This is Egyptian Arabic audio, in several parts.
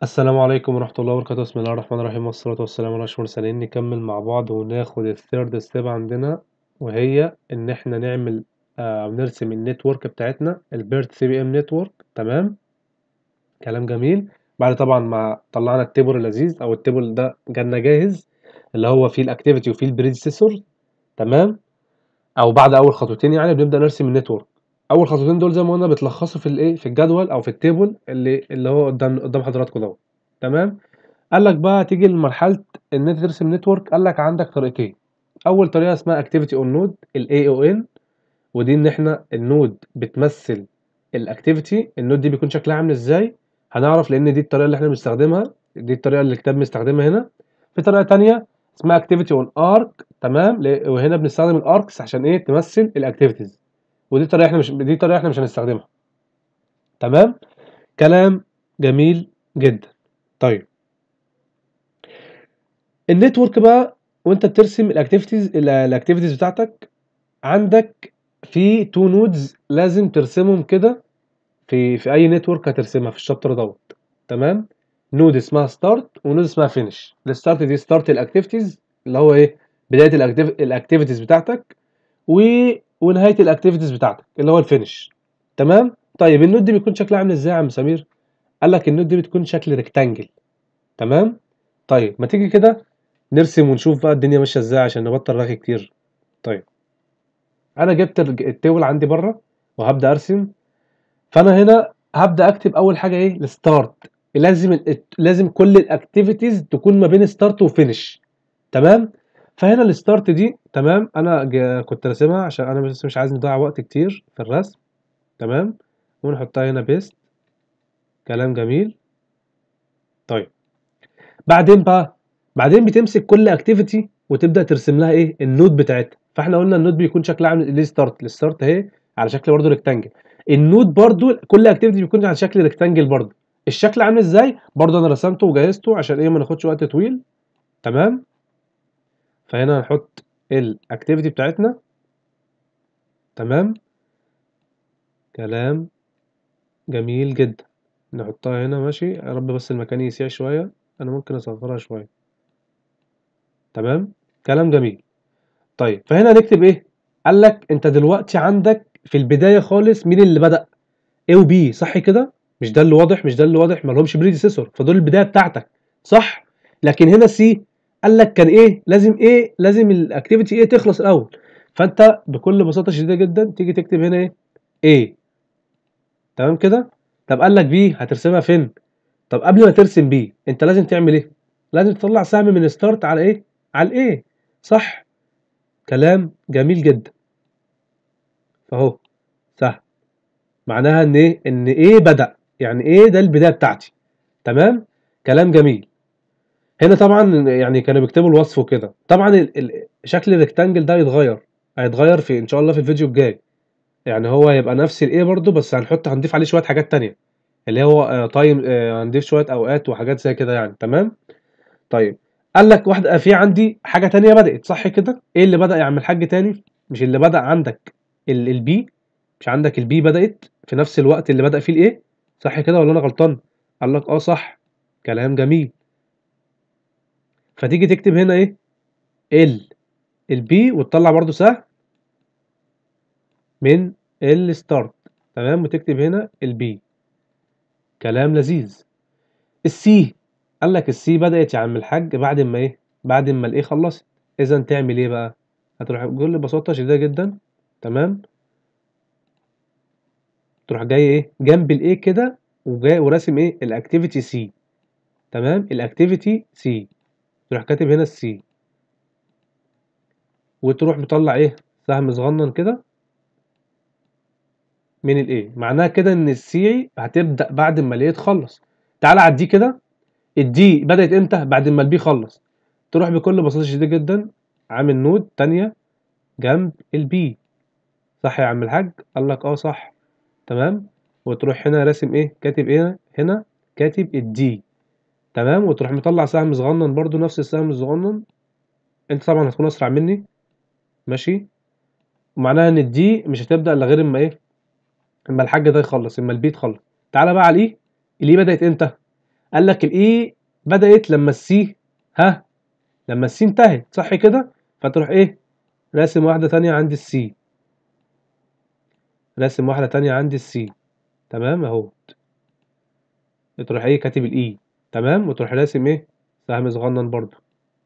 السلام عليكم ورحمة الله وبركاته بسم الله الرحمن الرحيم والصلاة والسلام على أشرف المرسلين نكمل مع بعض وناخد الثيرد ستيب عندنا وهي إن إحنا نعمل آه نرسم النتورك بتاعتنا البيرت سي بي ام نتورك تمام كلام جميل بعد طبعا ما طلعنا التيبل اللذيذ أو التيبل ده جالنا جاهز اللي هو فيه الأكتيفيتي وفيه البريديسيسور تمام أو بعد أول خطوتين يعني بنبدأ نرسم النتورك اول خطوتين دول زي ما قلنا بتلخصوا في الايه في الجدول او في التيبل اللي اللي هو قدام قدام حضراتكم دوت تمام قال لك بقى تيجي لمرحله ان انت ترسم نتورك قال لك عندك طريقتين اول طريقه اسمها اكتيفيتي اون نود الاي او ان ودي ان احنا النود بتمثل الاكتيفيتي النود دي بيكون شكلها عامل ازاي هنعرف لان دي الطريقه اللي احنا بنستخدمها دي الطريقه اللي الكتاب مستخدمها هنا في طريقه تانية اسمها اكتيفيتي اون ارك تمام وهنا بنستخدم الاركس عشان ايه تمثل الاكتيفيتيز ودي طريقه احنا مش دي طريقه احنا مش هنستخدمها تمام كلام جميل جدا طيب النتورك بقى وانت بترسم الاكتيفيتيز الاكتيفيتيز بتاعتك عندك في تو نودز لازم ترسمهم كده في في اي نتورك هترسمها في الشابتر دوت تمام نود اسمها ستارت ونود اسمها فينش الستارت دي ستارت الاكتيفيتيز اللي هو ايه بدايه الاكتيفيتيز بتاعتك و ونهايه الاكتيفيتيز بتاعتك اللي هو الفينش تمام طيب النود دي بيكون شكلها عامل ازاي يا عم سمير قال لك النود دي بتكون شكل ريكتانجل تمام طيب ما تيجي كده نرسم ونشوف بقى الدنيا ماشيه ازاي عشان نبطل رغي كتير طيب انا جبت التيبل عندي بره وهبدا ارسم فانا هنا هبدا اكتب اول حاجه ايه الستارت لازم لازم كل الاكتيفيتيز تكون ما بين ستارت وفينش تمام فهنا الستارت دي تمام انا كنت راسمها عشان انا بس مش عايز نضيع وقت كتير في الرسم تمام ونحطها هنا بيست كلام جميل طيب بعدين بقى بعدين بتمسك كل اكتيفيتي وتبدا ترسم لها ايه النود بتاعتها فاحنا قلنا النود بيكون شكلها عامل ليه ستارت الستارت اهي على شكل برضه ريكتانجل النود برضه كل اكتيفيتي بيكون على شكل ريكتانجل برضه الشكل عامل ازاي برضه انا رسمته وجهزته عشان ايه ما ناخدش وقت طويل تمام فهنا هنحط الاكتيفيتي بتاعتنا تمام كلام جميل جدا نحطها هنا ماشي يا رب بس المكان يسيع شويه انا ممكن اصغرها شويه تمام كلام جميل طيب فهنا هنكتب ايه قال لك انت دلوقتي عندك في البدايه خالص مين اللي بدا A و B صح كده مش ده اللي واضح مش ده اللي واضح ما لهمش بريديسيسور فدول البدايه بتاعتك صح لكن هنا سي قال لك كان ايه لازم ايه لازم الاكتيفيتي ايه تخلص الاول فانت بكل بساطه شديده جدا تيجي تكتب هنا ايه ايه تمام كده طب قال لك بي هترسمها فين طب قبل ما ترسم بي انت لازم تعمل ايه لازم تطلع سهم من ستارت على ايه على الايه صح كلام جميل جدا فاهو سهل معناها ان ايه ان ايه بدا يعني ايه ده البدايه بتاعتي تمام كلام جميل هنا طبعا يعني كانوا بيكتبوا الوصف وكده طبعا ال ال شكل الريكتانجل ده هيتغير هيتغير في ان شاء الله في الفيديو الجاي يعني هو هيبقى نفس الايه برضو بس هنحط هنضيف عليه شويه حاجات تانية اللي هو تايم هنضيف شويه اوقات وحاجات زي كده يعني تمام طيب قال لك واحده في عندي حاجه تانية بدات صح كده ايه اللي بدا يا عم الحاج تاني مش اللي بدا عندك البي مش عندك البي بدات في نفس الوقت اللي بدا فيه الايه صح كده ولا انا غلطان قال لك اه صح كلام جميل فتيجي تكتب هنا ايه ال البي وتطلع برضو سهم من الستارت تمام وتكتب هنا البي كلام لذيذ السي قال لك السي بدأت يا عم الحاج بعد ما ايه بعد ما الايه خلصت اذا تعمل ايه بقى هتروح بكل بساطه شديده جدا تمام تروح جاي ايه جنب الايه كده وجاي وراسم ايه الاكتيفيتي سي تمام الاكتيفيتي سي تروح كاتب هنا السي وتروح مطلع ايه سهم صغنن كده من الايه معناها كده ان السي هتبدا بعد ما الايه تخلص تعالى على الدي كده الدي بدات امتى بعد ما البي خلص تروح بكل بساطه شديده جدا عامل نود تانية جنب البي صح يا عم الحاج قال لك اه صح تمام وتروح هنا راسم ايه كاتب ايه هنا كاتب الدي تمام وتروح مطلع سهم صغنن برضو نفس السهم الصغنن انت طبعا هتكون اسرع مني ماشي ومعناها ان الدي مش هتبدا الا غير اما ايه اما الحاج ده يخلص اما البي تخلص تعالى بقى على الاي الاي بدات امتى قال لك الاي بدات لما السي ها لما السي انتهت صح كده فتروح ايه راسم واحده تانية عند السي راسم واحده تانية عند السي تمام اهو تروح ايه كاتب الاي تمام وتروح راسم ايه سهم صغنن برضو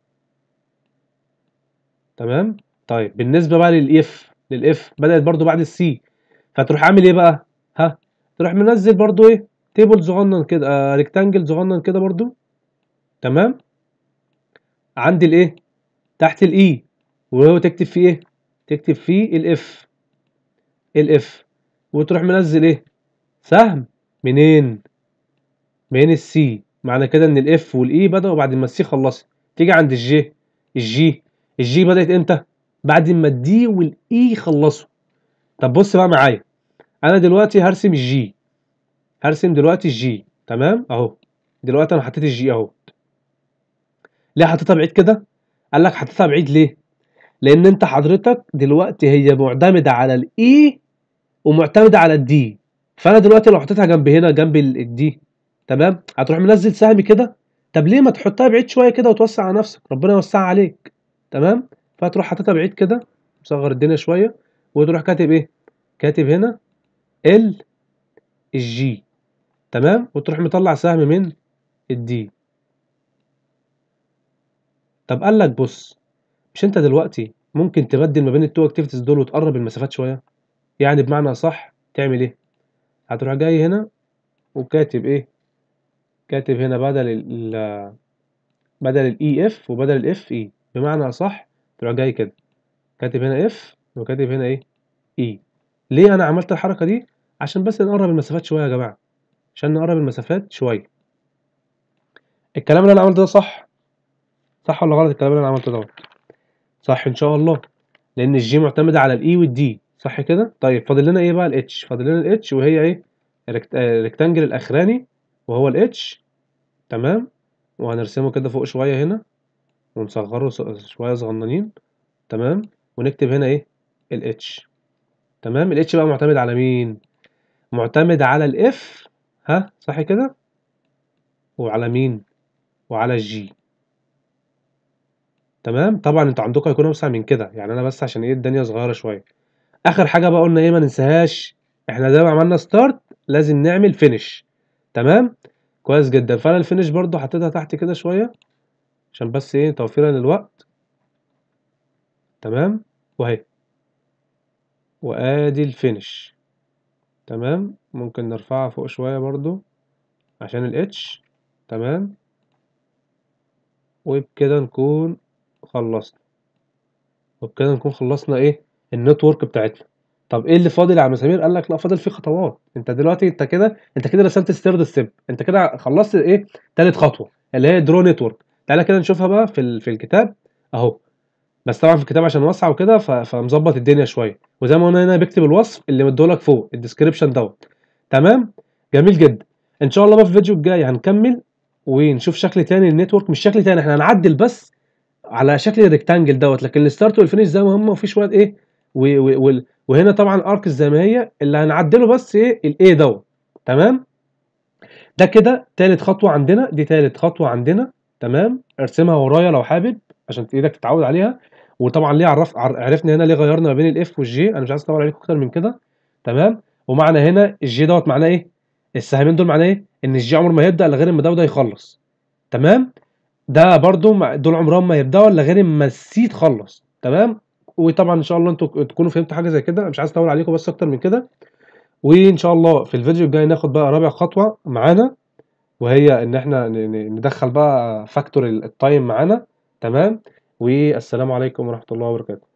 تمام طيب بالنسبه بقى للاف للاف بدات برضو بعد السي فتروح عامل ايه بقى ها تروح منزل برضو ايه تيبل صغنن كده آه ريكتانجل صغنن كده برضو تمام عند الايه تحت الاي وهو تكتب فيه ايه تكتب فيه الاف الاف وتروح منزل ايه سهم منين من السي معنى كده ان الاف والاي بداوا بعد ما السي خلصت تيجي عند الجي الجي الجي بدات امتى بعد ما الدي والاي خلصوا طب بص بقى معايا انا دلوقتي هرسم الجي هرسم دلوقتي الجي تمام اهو دلوقتي انا حطيت الجي اهو ليه حطيتها بعيد كده قال لك حطيتها بعيد ليه لان انت حضرتك دلوقتي هي معتمده على الاي ومعتمده على الدي فانا دلوقتي لو حطيتها جنب هنا جنب الدي تمام هتروح منزل سهم كده طب ليه ما تحطها بعيد شويه كده وتوسع على نفسك ربنا يوسعها عليك تمام فتروح حاططها بعيد كده مصغر الدنيا شويه وتروح كاتب ايه كاتب هنا ال الجي تمام وتروح مطلع سهم من الدي طب قال لك بص مش انت دلوقتي ممكن تبدل ما بين التو اكتيفيتيز دول وتقرب المسافات شويه يعني بمعنى صح تعمل ايه هتروح جاي هنا وكاتب ايه كاتب هنا بدل ال بدل الاي اف وبدل الاف اي بمعنى صح تروح جاي كده كاتب هنا اف وكاتب هنا ايه اي ليه انا عملت الحركه دي عشان بس نقرب المسافات شويه يا جماعه عشان نقرب المسافات شويه الكلام اللي انا عملته ده صح صح ولا غلط الكلام اللي انا عملته دوت صح ان شاء الله لان الجي معتمده على الاي والدي صح كده طيب فاضل لنا ايه بقى الاتش فاضل لنا الاتش وهي ايه الريكتانجل الاخراني وهو الاتش تمام وهنرسمه كده فوق شويه هنا ونصغره شويه صغننين تمام ونكتب هنا ايه الاتش تمام الاتش بقى معتمد على مين معتمد على الاف ها صح كده وعلى مين وعلى الجي تمام طبعا انتوا عندكم هيكون اوسع من كده يعني انا بس عشان ايه الدنيا صغيره شويه اخر حاجه بقى قلنا ايه ما ننساهاش احنا زي ما عملنا ستارت لازم نعمل فينش تمام كويس جدا فانا الفينش برضو حطيتها تحت كده شويه عشان بس ايه توفيرا للوقت تمام واهي وادي الفينش تمام ممكن نرفعها فوق شويه برضو عشان الاتش تمام وبكده نكون خلصنا وبكده نكون خلصنا ايه النتورك بتاعتنا طب ايه اللي فاضل يا عم سمير قال لك لا فاضل فيه خطوات انت دلوقتي انت كده انت كده رسمت الثيرد ستيب انت كده خلصت ايه تالت خطوه اللي هي درو نتورك تعالى كده نشوفها بقى في ال... في الكتاب اهو بس طبعا في الكتاب عشان وسع وكده ف... فمظبط الدنيا شويه وزي ما قلنا هنا بكتب الوصف اللي مديهولك فوق الديسكربشن دوت تمام جميل جدا ان شاء الله بقى في الفيديو الجاي هنكمل ونشوف شكل تاني للنتورك مش شكل تاني احنا هنعدل بس على شكل الريكتانجل دوت لكن الستارت والفينش زي ما هم وفي شويه ايه و... و... وهنا طبعا اركس زي ما هي اللي هنعدله بس ايه الايه دوت تمام ده كده تالت خطوه عندنا دي تالت خطوه عندنا تمام ارسمها ورايا لو حابب عشان ايدك تتعود عليها وطبعا ليه عرف عرفنا هنا ليه غيرنا ما بين الاف والجي انا مش عايز اطول عليكم اكتر من كده تمام ومعنى هنا الجي دوت معناه ايه السهمين دول معناه ايه ان الجي عمره ما يبدا الا غير اما ده وده يخلص تمام ده برضو دول عمرهم ما يبداوا الا غير اما السي تخلص تمام وطبعا ان شاء الله انتوا تكونوا فهمتوا حاجه زي كده مش عايز اطول عليكم بس اكتر من كده وان شاء الله في الفيديو الجاي ناخد بقى رابع خطوه معانا وهي ان احنا ندخل بقى فاكتور التايم معانا تمام والسلام عليكم ورحمه الله وبركاته